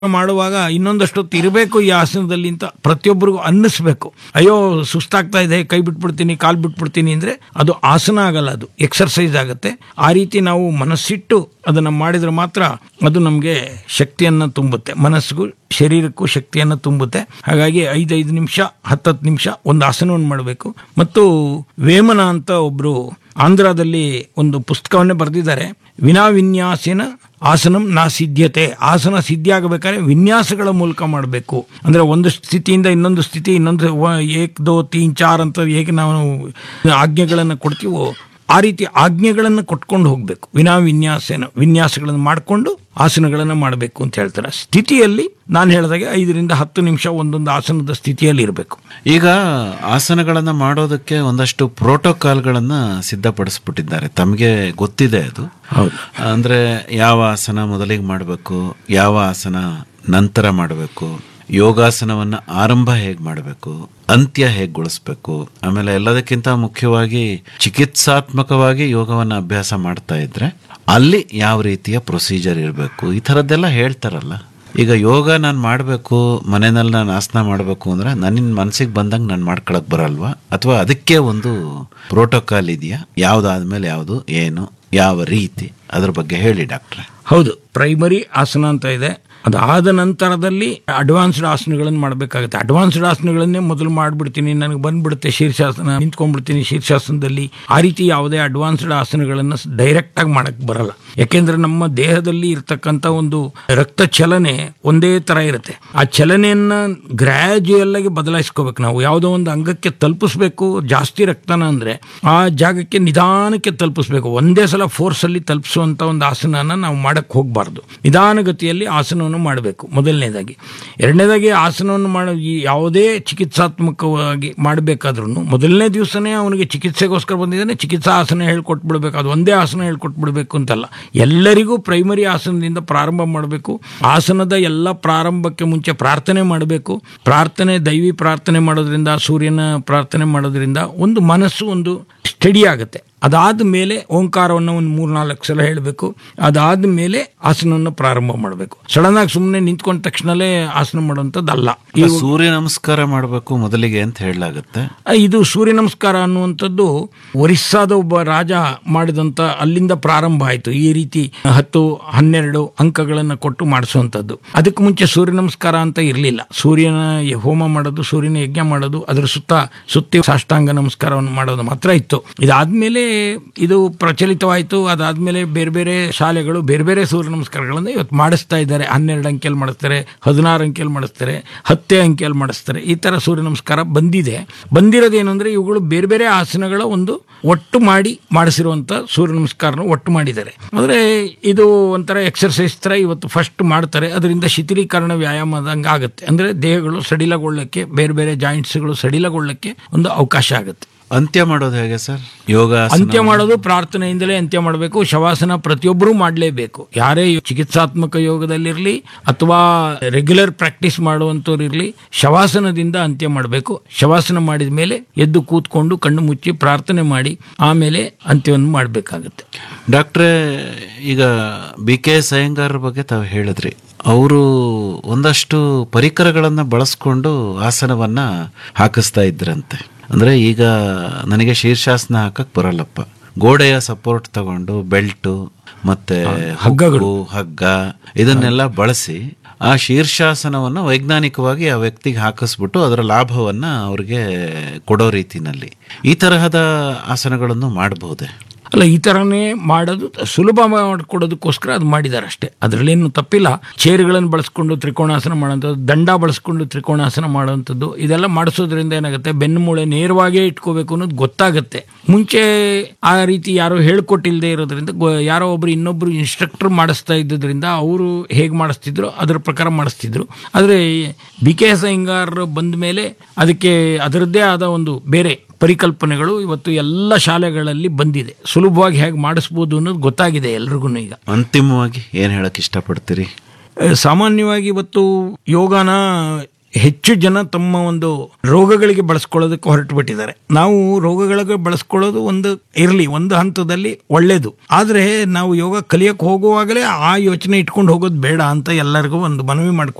ಮಾಡುವಾಗ ಇನ್ನೊಂದಷ್ಟೊತ್ತು ಇರಬೇಕು ಈ ಆಸನದಲ್ಲಿ ಅಂತ ಪ್ರತಿಯೊಬ್ಬರಿಗೂ ಅನ್ನಿಸ್ಬೇಕು ಅಯ್ಯೋ ಸುಸ್ತಾಗ್ತಾ ಇದೆ ಕೈ ಬಿಟ್ಬಿಡ್ತೀನಿ ಕಾಲು ಬಿಟ್ಬಿಡ್ತೀನಿ ಅಂದ್ರೆ ಅದು ಆಸನ ಆಗಲ್ಲ ಅದು ಎಕ್ಸರ್ಸೈಸ್ ಆಗುತ್ತೆ ಆ ರೀತಿ ನಾವು ಮನಸ್ಸಿಟ್ಟು ಅದನ್ನ ಮಾಡಿದ್ರೆ ಮಾತ್ರ ಅದು ನಮಗೆ ಶಕ್ತಿಯನ್ನ ತುಂಬುತ್ತೆ ಮನಸ್ಸಿಗೂ ಶರೀರಕ್ಕೂ ಶಕ್ತಿಯನ್ನು ತುಂಬುತ್ತೆ ಹಾಗಾಗಿ ಐದೈದು ನಿಮಿಷ ಹತ್ತತ್ತು ನಿಮಿಷ ಒಂದು ಆಸನವನ್ನು ಮಾಡಬೇಕು ಮತ್ತು ವೇಮನ ಅಂತ ಒಬ್ರು ಆಂಧ್ರದಲ್ಲಿ ಒಂದು ಪುಸ್ತಕವನ್ನೇ ಬರೆದಿದ್ದಾರೆ ವಿನಾ ವಿನ್ಯಾಸಿನ ಆಸನಂ ನಾ ಸಿದ್ಧತೆ ಆಸನ ಸಿದ್ಧಿ ಆಗಬೇಕಾದ್ರೆ ವಿನ್ಯಾಸಗಳ ಮೂಲಕ ಮಾಡಬೇಕು ಅಂದ್ರೆ ಒಂದು ಸ್ಥಿತಿಯಿಂದ ಇನ್ನೊಂದು ಸ್ಥಿತಿ ಇನ್ನೊಂದು ವ- ಏಕ್ ದೋ ತೀನ್ ಚಾರ್ ಅಂತ ಹೇಗೆ ನಾವು ಆಜ್ಞೆಗಳನ್ನು ಕೊಡ್ತೀವೋ ಆ ರೀತಿ ಆಜ್ಞೆಗಳನ್ನು ಕೊಟ್ಕೊಂಡು ಹೋಗಬೇಕು ವಿನಾ ವಿನ್ಯಾಸನ ವಿನ್ಯಾಸಗಳನ್ನು ಮಾಡಿಕೊಂಡು ಆಸನಗಳನ್ನು ಮಾಡಬೇಕು ಅಂತ ಹೇಳ್ತಾರೆ ಸ್ಥಿತಿಯಲ್ಲಿ ನಾನು ಹೇಳಿದಾಗೆ ಐದರಿಂದ ಹತ್ತು ನಿಮಿಷ ಒಂದೊಂದು ಆಸನದ ಸ್ಥಿತಿಯಲ್ಲಿ ಇರಬೇಕು ಈಗ ಆಸನಗಳನ್ನ ಮಾಡೋದಕ್ಕೆ ಒಂದಷ್ಟು ಪ್ರೋಟೋಕಾಲ್ಗಳನ್ನ ಸಿದ್ಧಪಡಿಸ್ಬಿಟ್ಟಿದ್ದಾರೆ ತಮಗೆ ಗೊತ್ತಿದೆ ಅದು ಹೌದು ಅಂದ್ರೆ ಯಾವ ಆಸನ ಮೊದಲಿಗೆ ಮಾಡಬೇಕು ಯಾವ ಆಸನ ನಂತರ ಮಾಡಬೇಕು ಯೋಗಾಸನವನ್ನ ಆರಂಭ ಹೇಗೆ ಮಾಡಬೇಕು ಅಂತ್ಯ ಹೇಗೆ ಗೊಳಿಸ್ಬೇಕು ಆಮೇಲೆ ಎಲ್ಲದಕ್ಕಿಂತ ಮುಖ್ಯವಾಗಿ ಚಿಕಿತ್ಸಾತ್ಮಕವಾಗಿ ಯೋಗವನ್ನ ಅಭ್ಯಾಸ ಮಾಡ್ತಾ ಇದ್ರೆ ಅಲ್ಲಿ ಯಾವ ರೀತಿಯ ಪ್ರೊಸೀಜರ್ ಇರಬೇಕು ಈ ಥರದ್ದೆಲ್ಲ ಹೇಳ್ತಾರಲ್ಲ ಈಗ ಯೋಗ ನಾನು ಮಾಡಬೇಕು ಮನೆಯಲ್ಲಿ ನಾನು ಆಸನ ಮಾಡಬೇಕು ಅಂದ್ರೆ ನನ್ನ ಮನಸ್ಸಿಗೆ ಬಂದಂಗೆ ನಾನು ಮಾಡ್ಕೊಳಕ್ ಬರಲ್ವಾ ಅಥವಾ ಅದಕ್ಕೆ ಒಂದು ಪ್ರೋಟೋಕಾಲ್ ಇದೆಯಾ ಯಾವ್ದಾದ್ಮೇಲೆ ಯಾವುದು ಏನು ಯಾವ ರೀತಿ ಅದ್ರ ಬಗ್ಗೆ ಹೇಳಿ ಡಾಕ್ಟ್ರೆ ಹೌದು ಪ್ರೈಮರಿ ಆಸನ ಅಂತ ಇದೆ ಅದಾದ ನಂತರದಲ್ಲಿ ಅಡ್ವಾನ್ಸ್ಡ್ ಆಸನಗಳನ್ನು ಮಾಡಬೇಕಾಗುತ್ತೆ ಅಡ್ವಾನ್ಸ್ಡ್ ಆಸನಗಳನ್ನೇ ಮೊದಲು ಮಾಡಿಬಿಡ್ತೀನಿ ನನಗೆ ಬಂದ್ಬಿಡುತ್ತೆ ಶೀರ್ಷಾಸನ ನಿಂತ್ಕೊಂಡ್ಬಿಡ್ತೀನಿ ಶೀರ್ಷಾಸನದಲ್ಲಿ ಆ ರೀತಿ ಯಾವುದೇ ಅಡ್ವಾನ್ಸ್ಡ್ ಆಸನಗಳನ್ನು ಡೈರೆಕ್ಟ್ ಆಗಿ ಮಾಡಕ್ ಬರಲ್ಲ ಯಾಕೆಂದ್ರೆ ನಮ್ಮ ದೇಹದಲ್ಲಿ ಇರ್ತಕ್ಕಂಥ ಒಂದು ರಕ್ತ ಚಲನೆ ಒಂದೇ ತರ ಇರುತ್ತೆ ಆ ಚಲನೆಯನ್ನ ಗ್ರಾಜುಯಲ್ ಆಗಿ ಬದಲಾಯಿಸ್ಕೋಬೇಕು ನಾವು ಯಾವುದೋ ಒಂದು ಅಂಗಕ್ಕೆ ತಲುಪಿಸ್ಬೇಕು ಜಾಸ್ತಿ ರಕ್ತನ ಅಂದ್ರೆ ಆ ಜಾಗಕ್ಕೆ ನಿಧಾನಕ್ಕೆ ತಲುಪಿಸ್ಬೇಕು ಒಂದೇ ಸಲ ಫೋರ್ಸ್ ಅಲ್ಲಿ ತಲುಪಿಸುವಂತ ಒಂದು ಆಸನನ ನಾವು ಮಾಡಕ್ ಹೋಗಬಾರ್ದು ನಿಧಾನಗತಿಯಲ್ಲಿ ಆಸನವನ್ನು ಮಾಡಬೇಕು ಮೊದಲನೇದಾಗಿ ಎರಡನೇದಾಗಿ ಆಸನವನ್ನು ಮಾಡ ಈ ಯಾವುದೇ ಚಿಕಿತ್ಸಾತ್ಮಕವಾಗಿ ಮಾಡಬೇಕಾದ್ರೂ ಮೊದಲನೇ ದಿವಸನೇ ಅವನಿಗೆ ಚಿಕಿತ್ಸೆಗೋಸ್ಕರ ಬಂದಿದ್ದಾನೆ ಚಿಕಿತ್ಸಾ ಆಸನ ಹೇಳ್ಕೊಟ್ಬಿಡ್ಬೇಕು ಅದು ಒಂದೇ ಆಸನ ಹೇಳ್ಕೊಟ್ಬಿಡ್ಬೇಕು ಅಂತಲ್ಲ ಎಲ್ಲರಿಗೂ ಪ್ರೈಮರಿ ಆಸನದಿಂದ ಪ್ರಾರಂಭ ಮಾಡಬೇಕು ಆಸನದ ಎಲ್ಲ ಪ್ರಾರಂಭಕ್ಕೆ ಮುಂಚೆ ಪ್ರಾರ್ಥನೆ ಮಾಡಬೇಕು ಪ್ರಾರ್ಥನೆ ದೈವಿ ಪ್ರಾರ್ಥನೆ ಮಾಡೋದ್ರಿಂದ ಸೂರ್ಯನ ಪ್ರಾರ್ಥನೆ ಮಾಡೋದ್ರಿಂದ ಒಂದು ಮನಸ್ಸು ಒಂದು ಸ್ಟಡಿ ಆಗುತ್ತೆ ಅದಾದ ಮೇಲೆ ಓಂಕಾರವನ್ನು ಒಂದು ಮೂರ್ನಾಲ್ಕು ಸಲ ಹೇಳಬೇಕು ಅದಾದ ಮೇಲೆ ಆಸನವನ್ನು ಪ್ರಾರಂಭ ಮಾಡಬೇಕು ಸಡನ್ ಆಗಿ ಸುಮ್ಮನೆ ನಿಂತ್ಕೊಂಡ ತಕ್ಷಣಲೇ ಆಸನ ಮಾಡುವಂಥದ್ದಲ್ಲ ಈ ಸೂರ್ಯ ನಮಸ್ಕಾರ ಮಾಡಬೇಕು ಮೊದಲಿಗೆ ಅಂತ ಹೇಳಲಾಗುತ್ತೆ ಇದು ಸೂರ್ಯ ನಮಸ್ಕಾರ ಅನ್ನುವಂಥದ್ದು ಒರಿಸ್ಸಾದ ಒಬ್ಬ ರಾಜ ಮಾಡಿದಂಥ ಅಲ್ಲಿಂದ ಪ್ರಾರಂಭ ಆಯಿತು ಈ ರೀತಿ ಹತ್ತು ಹನ್ನೆರಡು ಅಂಕಗಳನ್ನು ಕೊಟ್ಟು ಮಾಡಿಸುವಂಥದ್ದು ಅದಕ್ಕೆ ಮುಂಚೆ ಸೂರ್ಯ ನಮಸ್ಕಾರ ಅಂತ ಇರಲಿಲ್ಲ ಸೂರ್ಯನ ಹೋಮ ಮಾಡೋದು ಸೂರ್ಯನ ಯಜ್ಞ ಮಾಡೋದು ಅದರ ಸುತ್ತ ಸುತ್ತಿ ಸಾಷ್ಟಾಂಗ ನಮಸ್ಕಾರವನ್ನು ಮಾಡೋದು ಮಾತ್ರ ಇತ್ತು ಇದಾದ್ಮೇಲೆ ಇದು ಪ್ರಚಲಿತವಾಯಿತು ಅದಾದ್ಮೇಲೆ ಬೇರೆ ಬೇರೆ ಶಾಲೆಗಳು ಬೇರೆ ಬೇರೆ ಸೂರ್ಯ ನಮಸ್ಕಾರಗಳನ್ನು ಇವತ್ತು ಮಾಡಿಸ್ತಾ ಇದ್ದಾರೆ ಹನ್ನೆರಡು ಅಂಕೆಯಲ್ಲಿ ಮಾಡಿಸ್ತಾರೆ ಹದಿನಾರು ಅಂಕೆಯಲ್ಲಿ ಮಾಡಿಸ್ತಾರೆ ಹತ್ತೇ ಅಂಕೆಯಲ್ಲಿ ಮಾಡಿಸ್ತಾರೆ ಈ ತರ ಸೂರ್ಯ ನಮಸ್ಕಾರ ಬಂದಿದೆ ಬಂದಿರೋದೇನು ಅಂದ್ರೆ ಇವುಗಳು ಬೇರೆ ಬೇರೆ ಆಸನಗಳ ಒಂದು ಒಟ್ಟು ಮಾಡಿ ಮಾಡಿಸಿರುವಂತ ಸೂರ್ಯ ನಮಸ್ಕಾರನ ಒಟ್ಟು ಮಾಡಿದ್ದಾರೆ ಅಂದ್ರೆ ಇದು ಒಂಥರ ಎಕ್ಸರ್ಸೈಸ್ ತರ ಇವತ್ತು ಫಸ್ಟ್ ಮಾಡ್ತಾರೆ ಅದರಿಂದ ಶಿಥಿಲೀಕರಣ ವ್ಯಾಯಾಮದಂಗೆ ಆಗುತ್ತೆ ಅಂದ್ರೆ ದೇಹಗಳು ಸಡಿಲಗೊಳ್ಳಕ್ಕೆ ಬೇರೆ ಬೇರೆ ಜಾಯಿಂಟ್ಸ್ಗಳು ಸಡಿಲಗೊಳ್ಳಕ್ಕೆ ಒಂದು ಅವಕಾಶ ಆಗುತ್ತೆ ಅಂತ್ಯ ಮಾಡೋದು ಹೇಗೆ ಸರ್ ಯೋಗ ಅಂತ್ಯ ಮಾಡೋದು ಪ್ರಾರ್ಥನೆಯಿಂದಲೇ ಅಂತ್ಯ ಮಾಡಬೇಕು ಶವಾಸನ ಪ್ರತಿಯೊಬ್ಬರೂ ಮಾಡಲೇಬೇಕು ಯಾರೇ ಚಿಕಿತ್ಸಾತ್ಮಕ ಯೋಗದಲ್ಲಿರಲಿ ಅಥವಾ ರೆಗ್ಯುಲರ್ ಪ್ರಾಕ್ಟೀಸ್ ಮಾಡುವಂಥವ್ರು ಇರಲಿ ಶವಾಸನದಿಂದ ಅಂತ್ಯ ಮಾಡಬೇಕು ಶವಾಸನ ಮಾಡಿದ ಮೇಲೆ ಎದ್ದು ಕೂತ್ಕೊಂಡು ಕಣ್ಣು ಮುಚ್ಚಿ ಪ್ರಾರ್ಥನೆ ಮಾಡಿ ಆಮೇಲೆ ಅಂತ್ಯವನ್ನು ಮಾಡಬೇಕಾಗುತ್ತೆ ಡಾಕ್ಟ್ರೇ ಈಗ ಬಿ ಕೆ ಎಸ್ ಅಯ್ಯಂಗಾರ್ ಬಗ್ಗೆ ತಾವು ಹೇಳಿದ್ರಿ ಅವರು ಒಂದಷ್ಟು ಪರಿಕರಗಳನ್ನ ಬಳಸ್ಕೊಂಡು ಆಸನವನ್ನ ಹಾಕಿಸ್ತಾ ಇದ್ರಂತೆ ಅಂದ್ರೆ ಈಗ ನನಗೆ ಶೀರ್ಷಾಸನ ಹಾಕಕ್ ಬರಲ್ಲಪ್ಪ ಗೋಡೆಯ ಸಪೋರ್ಟ್ ತಗೊಂಡು ಬೆಲ್ಟು ಮತ್ತೆ ಹಗ್ಗಗಳು ಹಗ್ಗ ಇದನ್ನೆಲ್ಲ ಬಳಸಿ ಆ ಶೀರ್ಷಾಸನವನ್ನು ವೈಜ್ಞಾನಿಕವಾಗಿ ಆ ವ್ಯಕ್ತಿಗೆ ಹಾಕಿಸ್ಬಿಟ್ಟು ಅದರ ಲಾಭವನ್ನ ಅವ್ರಿಗೆ ಕೊಡೋ ರೀತಿನಲ್ಲಿ ಈ ತರಹದ ಆಸನಗಳನ್ನು ಮಾಡಬಹುದೇ ಅಲ್ಲ ಈ ಥರನೇ ಮಾಡೋದು ಸುಲಭ ಮಾಡಿಕೊಡೋದಕ್ಕೋಸ್ಕರ ಅದು ಮಾಡಿದ್ದಾರೆ ಅಷ್ಟೇ ಅದರಲ್ಲೇನು ತಪ್ಪಿಲ್ಲ ಚೇರ್ಗಳನ್ನು ಬಳಸ್ಕೊಂಡು ತ್ರಿಕೋಣಾಸನ ಮಾಡೋಂಥದ್ದು ದಂಡ ಬಳಸ್ಕೊಂಡು ತ್ರಿಕೋಣಾಸನ ಮಾಡುವಂಥದ್ದು ಇದೆಲ್ಲ ಮಾಡಿಸೋದ್ರಿಂದ ಏನಾಗುತ್ತೆ ಬೆನ್ನು ಮೂಳೆ ನೇರವಾಗೇ ಇಟ್ಕೋಬೇಕು ಅನ್ನೋದು ಗೊತ್ತಾಗುತ್ತೆ ಮುಂಚೆ ಆ ರೀತಿ ಯಾರೋ ಹೇಳ್ಕೊಟ್ಟಿಲ್ಲದೆ ಇರೋದ್ರಿಂದ ಗೊ- ಯಾರೋ ಒಬ್ರು ಇನ್ನೊಬ್ರು ಇನ್ಸ್ಟ್ರಕ್ಟರ್ ಮಾಡಿಸ್ತಾ ಇದ್ದಿದ್ರಿಂದ ಅವರು ಹೇಗೆ ಮಾಡಿಸ್ತಿದ್ರು ಅದರ ಪ್ರಕಾರ ಮಾಡಿಸ್ತಿದ್ರು ಆದರೆ ಬಿ ಕೆ ಎಸ್ ಅಯ್ಯಂಗಾರ್ ಬಂದ ಮೇಲೆ ಅದಕ್ಕೆ ಅದರದ್ದೇ ಆದ ಒಂದು ಬೇರೆ ಪರಿಕಲ್ಪನೆಗಳು ಇವತ್ತು ಎಲ್ಲ ಶಾಲೆಗಳಲ್ಲಿ ಬಂದಿದೆ ಸುಲಭವಾಗಿ ಹೇಗೆ ಮಾಡಿಸ್ಬೋದು ಅನ್ನೋದು ಗೊತ್ತಾಗಿದೆ ಎಲ್ರಿಗೂ ಈಗ ಅಂತಿಮವಾಗಿ ಏನ್ ಹೇಳಕ್ ಇಷ್ಟಪಡ್ತೀರಿ ಅಹ್, ಸಾಮಾನ್ಯವಾಗಿ ಇವತ್ತು ಯೋಗನ ಹೆಚ್ಚು ಜನ ತಮ್ಮ ಒಂದು ರೋಗಗಳಿಗೆ ಬಳಸ್ಕೊಳ್ಳೋದಕ್ಕೆ ಹೊರಟು ಬಿಟ್ಟಿದ್ದಾರೆ ನಾವು ರೋಗಗಳಿಗೆ ಬಳಸ್ಕೊಳ್ಳೋದು ಒಂದು ಇರಲಿ ಒಂದು ಹಂತದಲ್ಲಿ ಒಳ್ಳೇದು ಆದರೆ ನಾವು ಯೋಗ ಕಲಿಯಕ್ಕೆ ಹೋಗುವಾಗಲೇ ಆ ಯೋಚನೆ ಇಟ್ಕೊಂಡು ಹೋಗೋದು ಬೇಡ ಅಂತ ಎಲ್ಲರಿಗೂ ಒಂದು ಮನವಿ ಮಾಡ್ಕೊಂಡು